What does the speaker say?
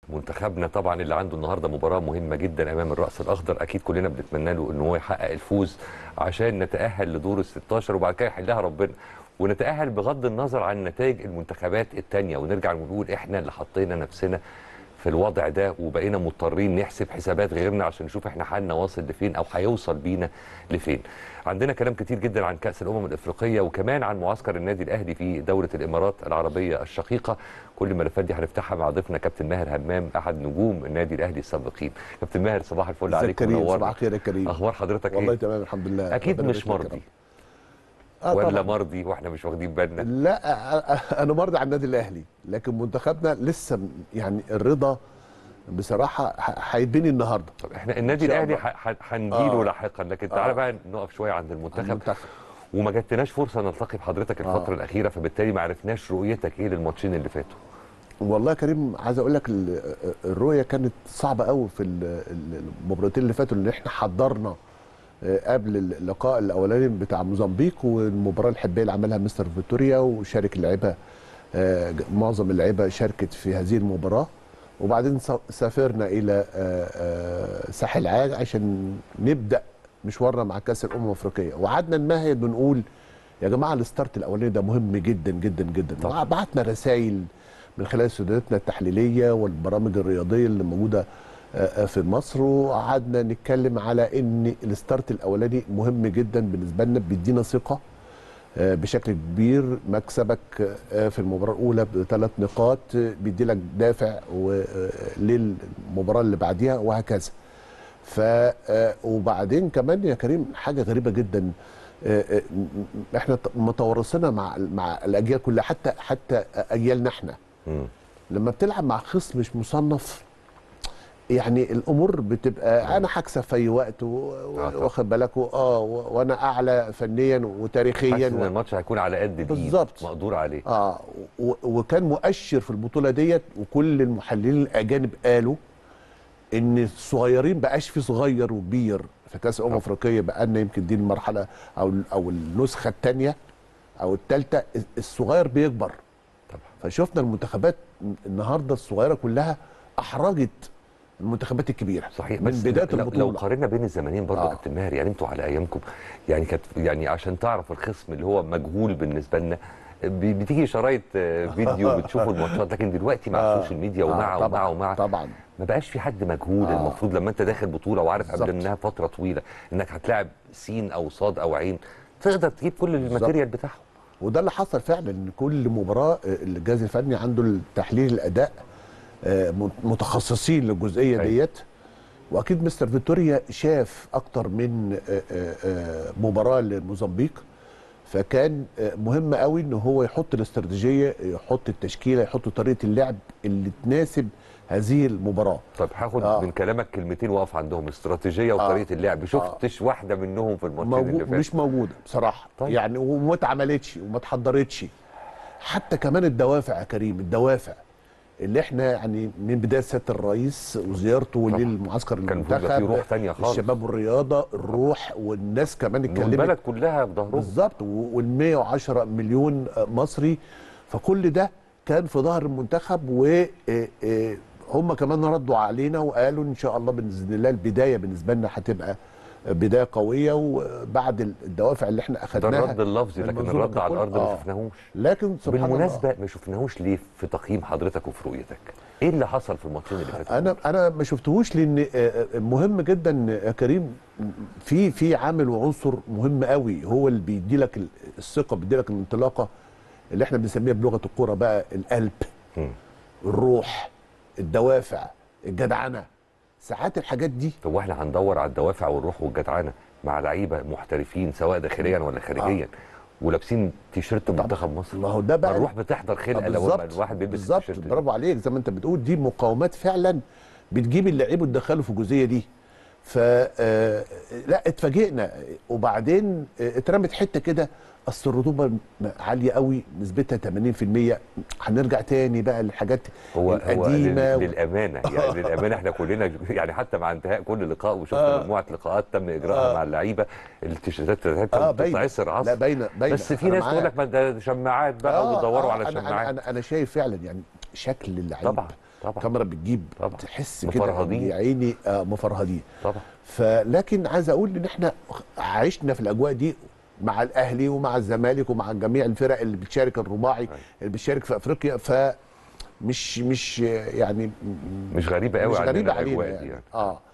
منتخبنا طبعا اللي عنده النهارده مباراه مهمه جدا امام الراس الاخضر اكيد كلنا بنتمنى له ان هو يحقق الفوز عشان نتاهل لدور ال 16 وبعد كده يحلها ربنا ونتاهل بغض النظر عن نتائج المنتخبات الثانيه ونرجع ونقول احنا اللي حطينا نفسنا في الوضع ده وبقينا مضطرين نحسب حسابات غيرنا عشان نشوف احنا حالنا واصل لفين او هيوصل بينا لفين. عندنا كلام كتير جدا عن كاس الامم الافريقيه وكمان عن معسكر النادي الاهلي في دوله الامارات العربيه الشقيقه كل الملفات دي هنفتحها مع ضيفنا كابتن ماهر همام احد نجوم النادي الاهلي السابقين. كابتن ماهر صباح الفل ازيك عليك كريم ونورنا. صباح الخير يا كريم اخبار حضرتك والله ايه؟ تمام الحمد لله اكيد ربنا مش يبارك لك يا مرضي رب. آه ولا طبعاً. مرضي واحنا مش واخدين بالنا لا آه، آه، انا مرضي على النادي الاهلي لكن منتخبنا لسه م- يعني الرضا بصراحه ه- هيتبني النهارده طب احنا النادي إن شاء الاهلي الله. ح- ح- هنجيله آه. لاحقا لكن تعالى آه. بقى نقف شويه عند المنتخب المنتخب وما جاتناش فرصه نلتقي بحضرتك الفتره آه. الاخيره فبالتالي ما عرفناش رؤيتك ايه للماتشين اللي فاتوا والله يا كريم عايز اقول لك ال- الرؤيه كانت صعبه قوي في ال- ال- المباراتين اللي فاتوا اللي احنا حضرنا آه، قبل اللقاء الاولاني بتاع موزمبيق والمباراه الحبيه اللي عملها مستر فيتوريا وشارك اللعيبه آه، ج- معظم اللعيبه شاركت في هذه المباراه وبعدين س- سافرنا الى آه، آه، ساحل عاج عشان نبدا مشوارنا مع كاس الامم الافريقيه وقعدنا نمهد بنقول يا جماعه الستارت الاولاني ده مهم جدا جدا جدا طبعاً. بعتنا رسائل من خلال سدادتنا التحليليه والبرامج الرياضيه اللي موجوده آه، آه، في مصر وقعدنا نتكلم على ان الستارت الاولاني مهم جدا بالنسبه لنا بيدينا ثقه آه، بشكل كبير مكسبك آه، في المباراه الاولى بثلاث نقاط آه، بيدي لك دافع و- آه، للمباراه اللي بعديها وهكذا ف آه، وبعدين كمان يا كريم حاجه غريبه جدا آه، آه، م- م- احنا ت- متوارثينها مع مع الاجيال كلها حتى حتى اجيالنا احنا مم. لما بتلعب مع خصم مش مصنف يعني الامور بتبقى انا هكسب في اي وقت و- و- آه طبعا. واخد بالك و- اه و- وانا اعلى فنيا حاسس وتاريخيا ان و... الماتش هيكون على قد الايد بالظبط. مقدور عليه اه و... وكان مؤشر في البطوله ديت وكل المحللين الاجانب قالوا ان الصغيرين بقاش في صغير وكبير في كاس الامم طبعا. الافريقيه بقى لنا يمكن دي المرحله او او النسخه الثانيه او الثالثه الصغير بيكبر طبعا فشفنا المنتخبات النهارده الصغيره كلها احرجت المنتخبات الكبيره صحيح من بس بدايه لو- البطوله لو قارنا بين الزمانين برضه آه. كابتن ماهر يعني انتوا على ايامكم يعني كانت يعني عشان تعرف الخصم اللي هو مجهول بالنسبه لنا بي- بتيجي شرايط آه، فيديو بتشوفوا الماتشات لكن دلوقتي مع آه. السوشيال ميديا آه، ومع ومع طبعاً، ومع طبعا ما بقاش في حد مجهول آه. المفروض لما انت داخل بطوله وعارف قبل بالظبط. انها فتره طويله انك هتلاعب سين او صاد او عين تقدر تجيب كل الماتيريال بتاعهم وده اللي حصل فعلا ان كل مباراه آه، الجهاز الفني عنده التحليل الاداء آه، م- متخصصين للجزئيه أيوة. ديت واكيد مستر فيتوريا شاف اكتر من آه، آه، آه، مباراه لموزمبيق فكان آه، مهم قوي ان هو يحط الاستراتيجيه يحط التشكيله يحط طريقه اللعب اللي تناسب هذه المباراه طب هاخد آه. من كلامك كلمتين واقف عندهم استراتيجيه وطريقه اللعب شفتش واحده منهم في الماتشين اللي موجود فاتوا مش موجوده بصراحه طيب. طيب. يعني وما اتعملتش وما اتحضرتش حتى كمان الدوافع يا كريم الدوافع اللي احنا يعني من بدايه سياده الرئيس وزيارته طبعا. للمعسكر كان المفروض يبقى في المنتخب روح تانية خالص. الشباب والرياضه الروح والناس كمان اتكلمت والبلد كلها في ظهرهم بالظبط وال 110 مليون مصري فكل ده كان في ظهر المنتخب وهم كمان ردوا علينا وقالوا ان شاء الله باذن الله البدايه بالنسبه لنا هتبقى بدايه قويه وبعد الدوافع اللي احنا ده اخذناها الرد اللفظي لكن المنظومة الرد على ككل. الارض ما آه. شفناهوش لكن سبحان بالمناسبه الله ما شفناهوش ليه في تقييم حضرتك وفي رؤيتك ايه اللي حصل في الماتشين اللي فاتوا انا انا ما شفتهوش لان آه، آه، مهم جدا يا كريم في في عامل وعنصر مهم قوي هو اللي بيدي لك الثقه بيدي لك الانطلاقه اللي احنا بنسميها بلغه الكوره بقى القلب مم. الروح الدوافع الجدعنه ساعات الحاجات دي هو احنا هندور على الدوافع والروح والجدعنه مع لعيبه محترفين سواء داخليا ولا خارجيا ولابسين تيشيرت منتخب مصر ما هو ده بقى الروح بتحضر خلقه لو بالظبط الواحد بيلبس بالظبط التيشيرت ده. برافو عليك زي ما انت بتقول دي مقاومات فعلا بتجيب اللعيب وتدخله في الجزئيه دي ف آه، لا اتفاجئنا وبعدين آه، اترمت حته كده اصل الرطوبه عاليه قوي نسبتها 80% هنرجع تاني بقى للحاجات هو هو القديمه لل- و- للامانه يعني للامانه احنا كلنا يعني حتى مع انتهاء كل لقاء وشفنا آه. مجموعه لقاءات تم اجراءها آه. مع اللعيبه التيشيرتات بتاعتهم اه باينه بتتعصر لا عصر باينه باينه بس في أنا ناس تقول معاك. لك ما ده شماعات بقى آه، وبيدوروا آه، على أنا- الشماعات انا انا انا شايف فعلا يعني شكل اللعيب طبعا. طبعا. الكاميرا بتجيب طبعا. تحس كده مفرهدين. إن يا عيني آه مفرهدين طبعا فلكن عايز اقول ان احنا عشنا في الاجواء دي مع الاهلي ومع الزمالك ومع جميع الفرق اللي بتشارك الرباعي أيوة. اللي بتشارك في افريقيا ف مش مش يعني مش غريبه قوي مش علينا غريبه علينا الأجواء يعني. دي يعني اه